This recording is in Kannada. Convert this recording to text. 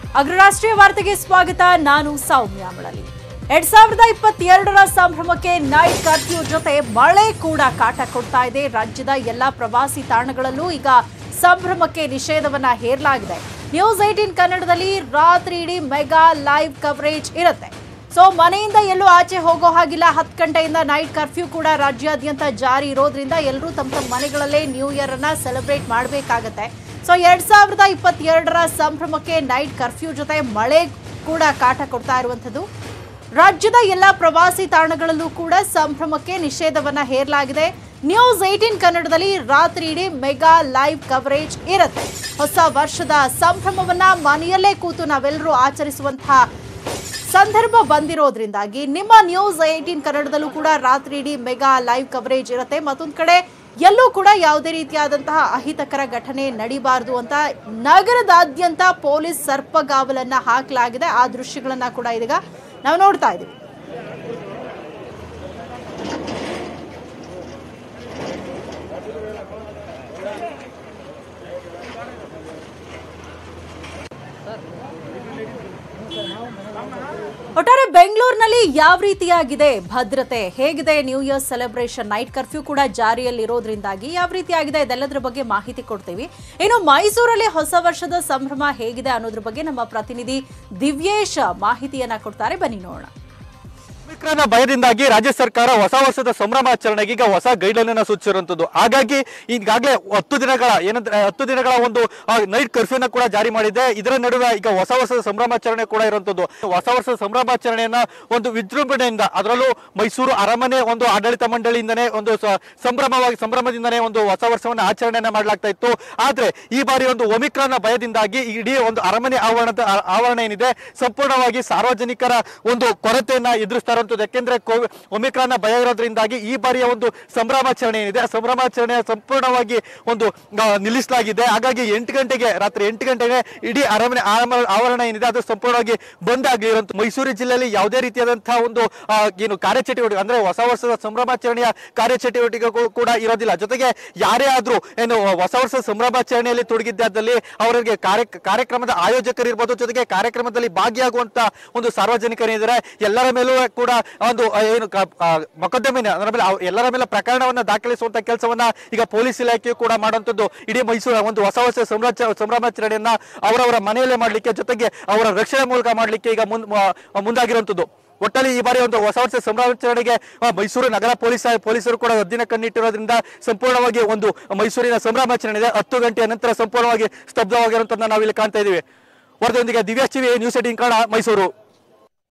ಅಗ್ರರಾಷ್ಟ್ರೀಯ ವಾರ್ತೆಗೆ ಸ್ವಾಗತ ನಾನು ಸೌಮ್ಯ ಮಳಲಿ ಎರಡ್ ಸಾವಿರದ ಇಪ್ಪತ್ತೆರಡರ ಸಂಭ್ರಮಕ್ಕೆ ನೈಟ್ ಕರ್ಫ್ಯೂ ಜೊತೆ ಮಳೆ ಕೂಡ ಕಾಟ ಕೊಡ್ತಾ ಇದೆ ರಾಜ್ಯದ ಎಲ್ಲಾ ಪ್ರವಾಸಿ ತಾಣಗಳಲ್ಲೂ ಈಗ ಸಂಭ್ರಮಕ್ಕೆ ನಿಷೇಧವನ್ನ ಹೇರಲಾಗಿದೆ ನ್ಯೂಸ್ ಏಟೀನ್ ಕನ್ನಡದಲ್ಲಿ ರಾತ್ರಿ ಇಡೀ ಮೆಗಾ ಲೈವ್ ಕವರೇಜ್ ಇರುತ್ತೆ ಸೊ ಮನೆಯಿಂದ ಎಲ್ಲೂ ಆಚೆ ಹೋಗೋ ಹಾಗಿಲ್ಲ ಹತ್ತು ಗಂಟೆಯಿಂದ ನೈಟ್ ಕರ್ಫ್ಯೂ ಕೂಡ ರಾಜ್ಯಾದ್ಯಂತ ಜಾರಿ ಇರೋದ್ರಿಂದ ಎಲ್ಲರೂ ತಮ್ಮ ತಮ್ಮ ಮನೆಗಳಲ್ಲೇ ನ್ಯೂ ಇಯರ್ ಅನ್ನ ಸೆಲೆಬ್ರೇಟ್ ಮಾಡಬೇಕಾಗತ್ತೆ ಸೊ ಎರಡ್ ಸಾವಿರದ ಇಪ್ಪತ್ತೆರಡರ ಸಂಭ್ರಮಕ್ಕೆ ನೈಟ್ ಕರ್ಫ್ಯೂ ಜೊತೆ ಮಳೆ ಕೂಡ ಕಾಟ ಕೊಡ್ತಾ ಇರುವಂಥದ್ದು ರಾಜ್ಯದ ಎಲ್ಲ ಪ್ರವಾಸಿ ತಾಣಗಳಲ್ಲೂ ಕೂಡ ಸಂಭ್ರಮಕ್ಕೆ ನಿಷೇಧವನ್ನ ಹೇರಲಾಗಿದೆ ನ್ಯೂಸ್ ಏಟೀನ್ ಕನ್ನಡದಲ್ಲಿ ರಾತ್ರಿ ಇಡೀ ಮೆಗಾ ಲೈವ್ ಕವರೇಜ್ ಇರುತ್ತೆ ಹೊಸ ವರ್ಷದ ಸಂಭ್ರಮವನ್ನ ಮನೆಯಲ್ಲೇ ಕೂತು ನಾವೆಲ್ಲರೂ ಆಚರಿಸುವಂತಹ ಸಂದರ್ಭ ಬಂದಿರೋದ್ರಿಂದಾಗಿ ನಿಮ್ಮ ನ್ಯೂಸ್ ಏಟೀನ್ ಕನ್ನಡದಲ್ಲೂ ಕೂಡ ರಾತ್ರಿ ಇಡೀ ಮೆಗಾ ಲೈವ್ ಕವರೇಜ್ ಇರುತ್ತೆ ಮತ್ತೊಂದು ಕಡೆ ಎಲ್ಲೂ ಕೂಡ ಯಾವುದೇ ರೀತಿಯಾದಂತಹ ಅಹಿತಕರ ಘಟನೆ ನಡಿಬಾರದು ಅಂತ ನಗರದಾದ್ಯಂತ ಪೊಲೀಸ್ ಸರ್ಪಗಾವಲನ್ನ ಹಾಕಲಾಗಿದೆ ಆ ದೃಶ್ಯಗಳನ್ನ ಕೂಡ ಇದೀಗ ನಾವು ನೋಡ್ತಾ ಇದ್ದೀವಿ ಒಟ್ಟಾರೆ ಬೆಂಗಳೂರಿನಲ್ಲಿ ಯಾವ ರೀತಿಯಾಗಿದೆ ಭದ್ರತೆ ಹೇಗಿದೆ new year celebration night curfew ಕೂಡ ಜಾರಿಯಲ್ಲಿ ಇರೋದ್ರಿಂದಾಗಿ ಯಾವ ರೀತಿಯಾಗಿದೆ ಇದೆಲ್ಲದರ ಬಗ್ಗೆ ಮಾಹಿತಿ ಕೊಡ್ತೀವಿ ಇನ್ನು ಮೈಸೂರಲ್ಲಿ ಹೊಸ ವರ್ಷದ ಸಂಭ್ರಮ ಹೇಗಿದೆ ಅನ್ನೋದ್ರ ಬಗ್ಗೆ ನಮ್ಮ ಪ್ರತಿನಿಧಿ ದಿವ್ಯೇಶ್ ಮಾಹಿತಿಯನ್ನ ಕೊಡ್ತಾರೆ ಬನ್ನಿ ನೋಡೋಣ ಒಮಿಕ್ರಾನ್ ಭಯದಿಂದಾಗಿ ರಾಜ್ಯ ಸರ್ಕಾರ ಹೊಸ ವರ್ಷದ ಸಂಭ್ರಮಾಚರಣೆಗೆ ಈಗ ಹೊಸ ಗೈಡ್ಲೈನ್ ಅನ್ನ ಸೂಚಿಸಿರುವಂತದ್ದು ಹಾಗಾಗಿ ಈಗಾಗಲೇ ಹತ್ತು ದಿನಗಳ ಏನಂದ್ರೆ ಹತ್ತು ದಿನಗಳ ಒಂದು ನೈಟ್ ಕರ್ಫ್ಯೂನ ಕೂಡ ಜಾರಿ ಮಾಡಿದೆ ಇದರ ನಡುವೆ ಈಗ ಹೊಸ ವರ್ಷದ ಸಂಭ್ರಮಾಚರಣೆ ಕೂಡ ಇರುವಂತದ್ದು ಹೊಸ ವರ್ಷದ ಸಂಭ್ರಮಾಚರಣೆಯನ್ನ ಒಂದು ವಿಜೃಂಭಣೆಯಿಂದ ಅದರಲ್ಲೂ ಮೈಸೂರು ಅರಮನೆ ಒಂದು ಆಡಳಿತ ಮಂಡಳಿಯಿಂದನೇ ಒಂದು ಸ- ಸಂಭ್ರಮವಾಗಿ ಸಂಭ್ರಮದಿಂದನೇ ಒಂದು ಹೊಸ ವರ್ಷವನ್ನು ಆಚರಣೆಯನ್ನ ಮಾಡಲಾಗ್ತಾ ಇತ್ತು ಆದ್ರೆ ಈ ಬಾರಿ ಒಂದು ಒಮಿಕ್ರಾನ್ ಭಯದಿಂದಾಗಿ ಇಡೀ ಒಂದು ಅರಮನೆ ಆವರಣದ ಆ- ಆವರಣ ಏನಿದೆ ಸಂಪೂರ್ಣವಾಗಿ ಸಾರ್ವಜನಿಕರ ಒಂದು ಕೊರತೆಯನ್ನ ಎದುರಿಸ್ತಾ ಇರುವಂತದ್ದು ಯಾಕೆಂದ್ರೆ ಕೋವಿ- ಒಮಿಕ್ರಾನ್ ಭಯ ಇರೋದ್ರಿಂದಾಗಿ ಈ ಬಾರಿಯ ಒಂದು ಸಂಭ್ರಮಾಚರಣೆ ಏನಿದೆ ಆ ಸಂಭ್ರಮಾಚರಣೆ ಸಂಪೂರ್ಣವಾಗಿ ಒಂದು ಆ, ನಿಲ್ಲಿಸಲಾಗಿದೆ ಹಾಗಾಗಿ ಎಂಟು ಗಂಟೆಗೆ ರಾತ್ರಿ ಎಂಟು ಗಂಟೆಗೆ ಇಡೀ ಅರಮನೆ ಆರಮ- ಆವರಣ ಏನಿದೆ ಅದು ಸಂಪೂರ್ಣವಾಗಿ ಬಂದ್ ಆಗಿರುವಂತ ಮೈಸೂರು ಜಿಲ್ಲೆಯಲ್ಲಿ ಯಾವುದೇ ರೀತಿಯಾದಂತಹ ಒಂದು ಆ, ಏನು ಕಾರ್ಯಚಟುವಟಿಕೆ ಅಂದ್ರೆ ಹೊಸ ವರ್ಷದ ಸಂಭ್ರಮಾಚರಣೆಯ ಕಾರ್ಯಚಟುವಟಿಕೆಗಳು ಕೂಡ ಇರೋದಿಲ್ಲ ಜೊತೆಗೆ ಯಾರೇ ಆದ್ರೂ ಏನು ಹೊಸ ವರ್ಷದ ಸಂಭ್ರಮಾಚರಣೆಯಲ್ಲಿ ತೊಡಗಿದ್ದಾದಲ್ಲಿ ಅವರಿಗೆ ಕಾರ್ಯ ಕಾರ್ಯಕ್ರಮದ ಆಯೋಜಕರು ಇರ್ಬೋದು ಜೊತೆಗೆ ಕಾರ್ಯಕ್ರಮದಲ್ಲಿ ಭಾಗಿಯಾಗುವಂತ ಒಂದು ಸಾರ್ವಜನಿಕರಿದ್ದಾರೆ ಎಲ್ಲರ ಮೇಲೂ ಕೂಡ ಒಂದು ಆ, ಏನು ಕ- ಆ, ಮೊಕದ್ದಮೆನ ಅದರ ಮೇಲೆ ಅವ್- ಎಲ್ಲರ ಮೇಲೆ ಪ್ರಕರಣವನ್ನ ದಾಖಲಿಸುವಂತ ಕೆಲಸವನ್ನ ಈಗ ಪೊಲೀಸ್ ಇಲಾಖೆಯು ಕೂಡ ಮಾಡುವಂತದ್ದು ಇಡೀ ಮೈಸೂರು ಒಂದು ಹೊಸ ವರ್ಷ ಸಂಭ್ರಮ ಸಂಭ್ರಮಾಚರಣೆಯನ್ನ ಅವರವರ ಮನೆಯಲ್ಲೇ ಮಾಡ್ಲಿಕ್ಕೆ ಜೊತೆಗೆ ಅವರ ರಕ್ಷಣೆ ಮೂಲಕ ಮಾಡ್ಲಿಕ್ಕೆ ಈಗ ಮುಂದ್ ಮ- ಮುಂದಾಗಿರುವಂತದ್ದು ಒಟ್ಟಲ್ಲಿ ಈ ಬಾರಿ ಒಂದು ಹೊಸ ವರ್ಷ ಸಂಭ್ರಮಾಚರಣೆಗೆ ಆ, ಮೈಸೂರು ನಗರ ಪೊಲೀಸ್ ಪೊಲೀಸರು ಕೂಡ ಹದ್ದಿನ ಕಣ್ಣಿಟ್ಟಿರೋದ್ರಿಂದ ಸಂಪೂರ್ಣವಾಗಿ ಒಂದು ಮೈಸೂರಿನ ಸಂಭ್ರಮಾಚರಣೆ ಇದೆ ಹತ್ತು ಗಂಟೆಯ ನಂತರ ಸಂಪೂರ್ಣವಾಗಿ ಸ್ತಬ್ಧವಾಗಿರುವಂತದನ್ನ ನಾವಿಲ್ಲಿ ಕಾಣ್ತಾ ಇದೀವಿ ವರದಿಯೊಂದಿಗೆ Divya TV news eighteen Kannada Mysuru